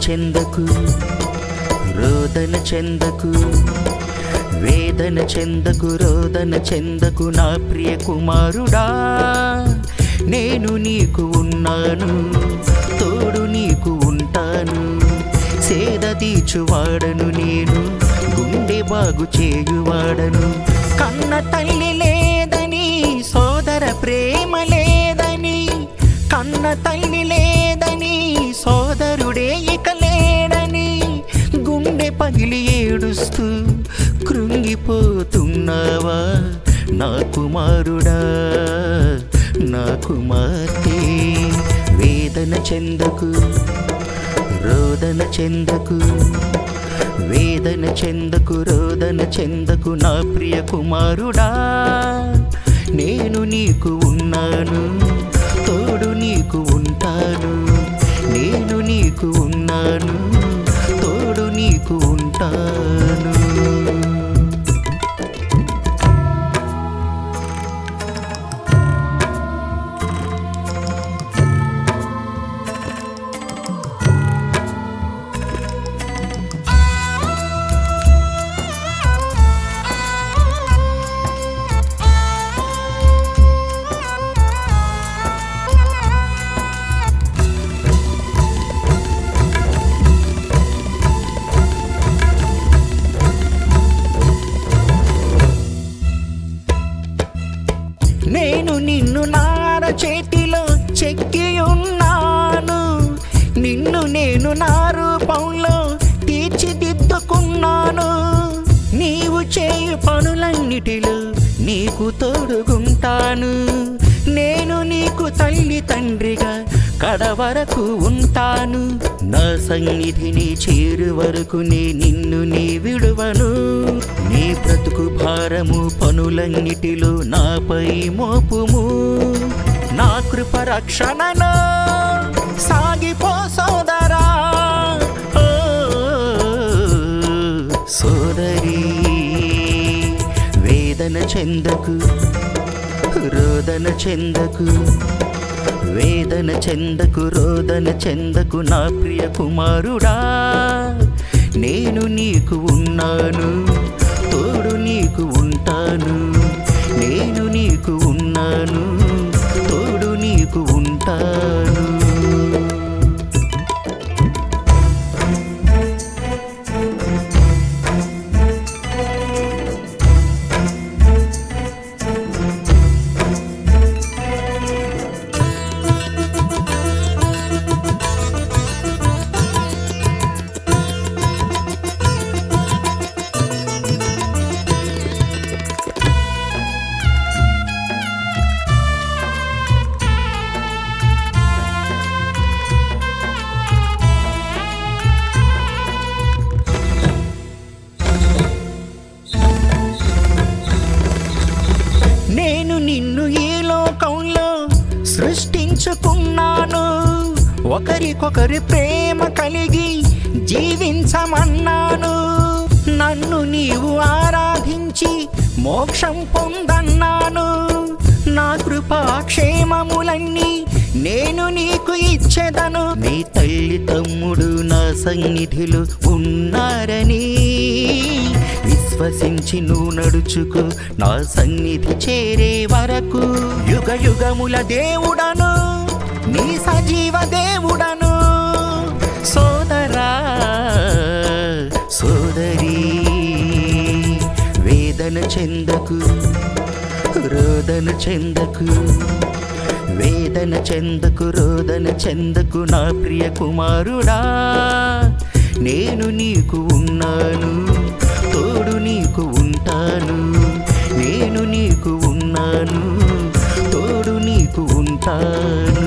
చెందకు రోదన చెందకు వేదన చెందకు రోదన చెందకు నా ప్రియ కుమారుడా నేను నీకు ఉన్నాను తోడు నీకు ఉంటాను సేద తీర్చువాడను నేను గుండె బాగు చేయువాడను కన్న తల్లి లేదని సోదర ప్రేమ లేదని కన్న తల్లి లేదని సోదరుడే ఇక లేడని గుండె పగిలి ఏడుస్తూ కృంగిపోతున్నావా నా కుమారుడా నా కుమార్తె వేదన చెందకు రోదన చెందకు వేదన చెందకు రోదన చెందకు నా ప్రియ కుమారుడా నేను నీకు ఉన్నాను తోడు నీకు ఉంటాను నేను నీకు ఉన్నాను తోడు నీకు ఉంటాను నేను నిన్ను నార చేతిలో చెక్కి ఉన్నాను నిన్ను నేను నా రూపంలో తీర్చిదిద్దుకున్నాను నీవు చేయు పనులన్నిటిలో నీకు తోడుగుంటాను నేను నీకు తల్లి తండ్రిగా కడ వరకు ఉంటాను నా సన్నిధిని చేరు వరకు నే నిన్ను నీ విడువను నీ బ్రతుకు భారము పనులన్నిటిలో నాపై మోపుము నా కృప రక్షణలో సాగిపో సోదరా ఓ, సోదరి వేదన చెందకు రోదన చెందకు వేదన చెందకు రోదన చెందకు నా ప్రియ కుమారుడా నేను నీకు ఉన్నాను తోడు నీకు ఉంటాను నేను నీకు ఉన్నాను తోడు నీకు ఉంటాను నేను నిన్ను ఈ లోకంలో సృష్టించుకున్నాను ఒకరికొకరి ప్రేమ కలిగి జీవించమన్నాను నన్ను నీవు ఆరాధించి మోక్షం పొందన్నాను నా కృపా క్షేమములన్నీ నేను నీకు ఇచ్చేదను నీ తల్లి తమ్ముడు నా సన్నిధిలో ఉన్నారని విశ్వసించి నువ్వు నడుచుకు నా సన్నిధి చేరే వరకు యుగ యుగముల దేవుడను నీ సజీవ దేవుడను సోదరా సోదరి వేదన చెందకు రోదన చెందకు వేదన చెందకు రోదన చెందకు నా ప్రియ కుమారుడా నేను నీకు ఉన్నాను తోడు నీకు ఉంటాను నేను నీకు ఉన్నాను తోడు నీకు ఉంటాను